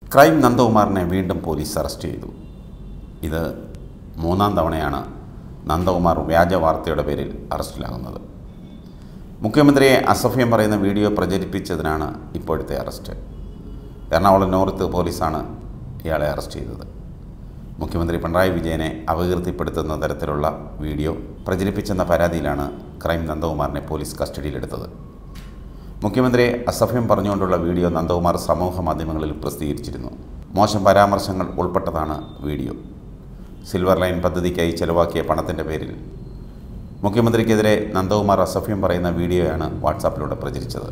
crime നന്ദകുമാറിനെ വീണ്ടും police arrest ചെയ്തു ഇത് മൂന്നാം തവണയാണ് നന്ദകുമാർ വ്യാജ വാർത്തയുടെ പേരിൽ അറസ്റ്റിലാകുന്നത് മുഖ്യമന്ത്രിയെ അസഭ്യം പറയുന്ന വീഡിയോ പ്രചരിപ്പിച്ചതിനാണ് ഇപ്പോഴത്തെ അറസ്റ്റ് എറണാകുളം നോർത്ത് പോലീസാണ് ഇയാളെ അറസ്റ്റ് ചെയ്തത് മുഖ്യമന്ത്രി പിണറായി വിജയനെ അപകീർത്തിപ്പെടുത്തുന്ന തരത്തിലുള്ള വീഡിയോ പ്രചരിപ്പിച്ചെന്ന പരാതിയിലാണ് ക്രൈം നന്ദകുമാറിനെ പോലീസ് കസ്റ്റഡിയിലെടുത്തത് മുഖ്യമന്ത്രിയെ അസഭ്യം പറഞ്ഞുകൊണ്ടുള്ള വീഡിയോ നന്ദകുമാർ സമൂഹ മാധ്യമങ്ങളിൽ പ്രസിദ്ധീകരിച്ചിരുന്നു മോശം പരാമർശങ്ങൾ ഉൾപ്പെട്ടതാണ് വീഡിയോ സിൽവർ ലൈൻ പദ്ധതിക്കായി ചെലവാക്കിയ പണത്തിൻ്റെ പേരിൽ മുഖ്യമന്ത്രിക്കെതിരെ നന്ദകുമാർ അസഭ്യം പറയുന്ന വീഡിയോയാണ് വാട്സാപ്പിലൂടെ പ്രചരിച്ചത്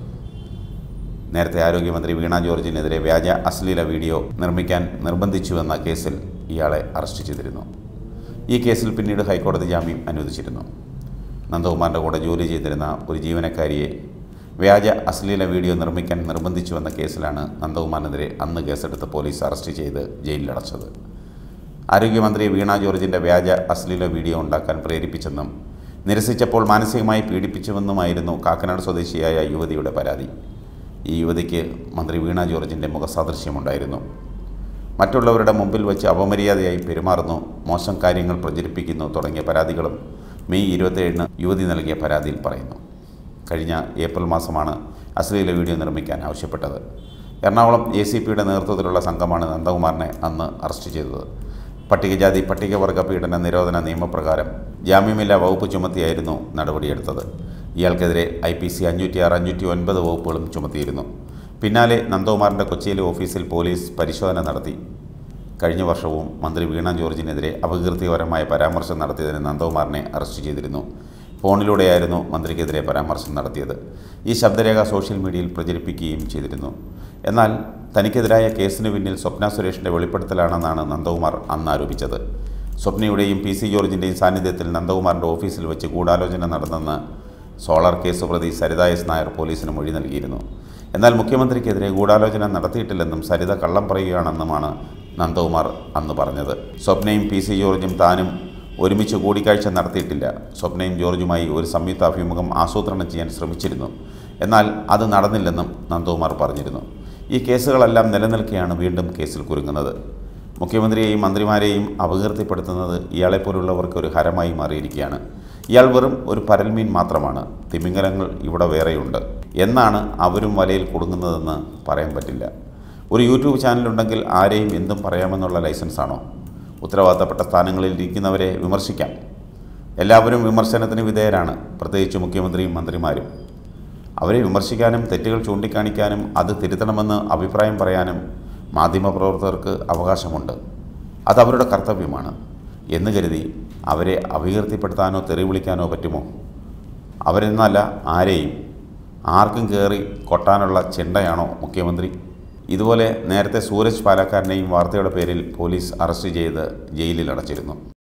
നേരത്തെ ആരോഗ്യമന്ത്രി വീണ ജോർജിനെതിരെ വ്യാജ അശ്ലീല വീഡിയോ നിർമ്മിക്കാൻ നിർബന്ധിച്ചുവെന്ന കേസിൽ ഇയാളെ അറസ്റ്റ് ചെയ്തിരുന്നു ഈ കേസിൽ പിന്നീട് ഹൈക്കോടതി ജാമ്യം അനുവദിച്ചിരുന്നു നന്ദകുമാറിൻ്റെ കൂടെ ജോലി ചെയ്തിരുന്ന ഒരു ജീവനക്കാരിയെ വ്യാജ അശ്ലീല വീഡിയോ നിർമ്മിക്കാൻ നിർബന്ധിച്ചുവെന്ന കേസിലാണ് നന്ദകുമാറിനെതിരെ അന്ന് കേസെടുത്ത് പോലീസ് അറസ്റ്റ് ചെയ്ത് ജയിലിലടച്ചത് ആരോഗ്യമന്ത്രി വീണ ജോർജിൻ്റെ വ്യാജ അശ്ലീല വീഡിയോ ഉണ്ടാക്കാൻ പ്രേരിപ്പിച്ചെന്നും നിരസിച്ചപ്പോൾ മാനസികമായി പീഡിപ്പിച്ചുവെന്നുമായിരുന്നു കാക്കനാട് സ്വദേശിയായ യുവതിയുടെ പരാതി ഈ യുവതിക്ക് മന്ത്രി വീണ ജോർജിൻ്റെ മുഖസാദൃശ്യമുണ്ടായിരുന്നു മറ്റുള്ളവരുടെ മുമ്പിൽ വെച്ച് അപമര്യാദയായി പെരുമാറുന്നു മോശം കാര്യങ്ങൾ പ്രചരിപ്പിക്കുന്നു തുടങ്ങിയ പരാതികളും മെയ് ഇരുപത്തിയേഴിന് യുവതി നൽകിയ പരാതിയിൽ പറയുന്നു കഴിഞ്ഞ ഏപ്രിൽ മാസമാണ് അശ്ലീല വീഡിയോ നിർമ്മിക്കാൻ ആവശ്യപ്പെട്ടത് എറണാകുളം എ സി പിയുടെ നേതൃത്വത്തിലുള്ള സംഘമാണ് നന്ദകുമാറിനെ അന്ന് അറസ്റ്റ് ചെയ്തത് പട്ടികജാതി പട്ടികവർഗ പീഡന നിരോധന നിയമപ്രകാരം ജാമ്യമില്ലാ വകുപ്പ് ചുമത്തിയായിരുന്നു നടപടിയെടുത്തത് ഇയാൾക്കെതിരെ ഐ പി സി അഞ്ഞൂറ്റി ആറ് അഞ്ഞൂറ്റി ഒൻപത് വകുപ്പുകളും ചുമത്തിയിരുന്നു പിന്നാലെ നന്ദകുമാറിൻ്റെ കൊച്ചിയിലെ ഓഫീസിൽ പോലീസ് പരിശോധന നടത്തി കഴിഞ്ഞ വർഷവും മന്ത്രി വീണ ജോർജിനെതിരെ അപകീർത്തിപരമായ പരാമർശം നടത്തിയതിന് നന്ദകുമാറിനെ അറസ്റ്റ് ചെയ്തിരുന്നു ഫോണിലൂടെയായിരുന്നു മന്ത്രിക്കെതിരെ പരാമർശം നടത്തിയത് ഈ ശബ്ദരേഖ സോഷ്യൽ മീഡിയയിൽ പ്രചരിപ്പിക്കുകയും ചെയ്തിരുന്നു എന്നാൽ തനിക്കെതിരായ കേസിന് പിന്നിൽ സ്വപ്ന സുരേഷിൻ്റെ വെളിപ്പെടുത്തലാണെന്നാണ് നന്ദകുമാർ അന്ന് ആരോപിച്ചത് സ്വപ്നയുടെയും പി സി ജോർജിൻ്റെയും സാന്നിധ്യത്തിൽ നന്ദകുമാറിൻ്റെ ഓഫീസിൽ വെച്ച് ഗൂഢാലോചന നടന്നെന്ന് സോളാർ കേസ് പ്രതി സരിത എസ് നായർ പോലീസിന് മൊഴി നൽകിയിരുന്നു എന്നാൽ മുഖ്യമന്ത്രിക്കെതിരെ ഗൂഢാലോചന നടത്തിയിട്ടില്ലെന്നും സരിത കള്ളം പറയുകയാണെന്നുമാണ് നന്ദകുമാർ അന്ന് പറഞ്ഞത് സ്വപ്നയും പി സി ജോർജും താനും ഒരുമിച്ച് കൂടിക്കാഴ്ച നടത്തിയിട്ടില്ല സ്വപ്നയും ജോർജുമായി ഒരു സംയുക്ത അഭിമുഖം ആസൂത്രണം ചെയ്യാൻ ശ്രമിച്ചിരുന്നു എന്നാൽ അത് നടന്നില്ലെന്നും നന്ദകുമാർ പറഞ്ഞിരുന്നു ഈ കേസുകളെല്ലാം നിലനിൽക്കെയാണ് വീണ്ടും കേസിൽ കുരുങ്ങുന്നത് മുഖ്യമന്ത്രിയെയും മന്ത്രിമാരെയും അപകീർത്തിപ്പെടുത്തുന്നത് ഇയാളെപ്പോലുള്ളവർക്ക് ഒരു ഹരമായി മാറിയിരിക്കുകയാണ് ഇയാൾ വെറും ഒരു പരൽമീൻ മാത്രമാണ് തിമിംഗലങ്ങൾ ഇവിടെ വേറെയുണ്ട് എന്നാണ് അവരും വലയിൽ കുടുങ്ങുന്നതെന്ന് പറയാൻ പറ്റില്ല ഒരു യൂട്യൂബ് ചാനലുണ്ടെങ്കിൽ ആരെയും എന്തും പറയാമെന്നുള്ള ലൈസൻസാണോ ഉത്തരവാദിത്തപ്പെട്ട സ്ഥാനങ്ങളിൽ ഇരിക്കുന്നവരെ വിമർശിക്കാം എല്ലാവരും വിമർശനത്തിന് വിധേയരാണ് പ്രത്യേകിച്ച് മുഖ്യമന്ത്രിയും മന്ത്രിമാരും അവരെ വിമർശിക്കാനും തെറ്റുകൾ ചൂണ്ടിക്കാണിക്കാനും അത് തിരുത്തണമെന്ന് അഭിപ്രായം പറയാനും മാധ്യമപ്രവർത്തകർക്ക് അവകാശമുണ്ട് അത് അവരുടെ കർത്തവ്യമാണ് എന്ന് കരുതി അവരെ അപകീർത്തിപ്പെടുത്താനോ തെറി വിളിക്കാനോ പറ്റുമോ അവരെന്നല്ല ആരെയും ആർക്കും കയറി കൊട്ടാനുള്ള ചെണ്ടയാണോ മുഖ്യമന്ത്രി ഇതുപോലെ നേരത്തെ സൂരജ് പാലക്കാരനെയും വാർത്തയുടെ പേരിൽ പോലീസ് അറസ്റ്റ് ചെയ്ത് ജയിലിൽ അടച്ചിരുന്നു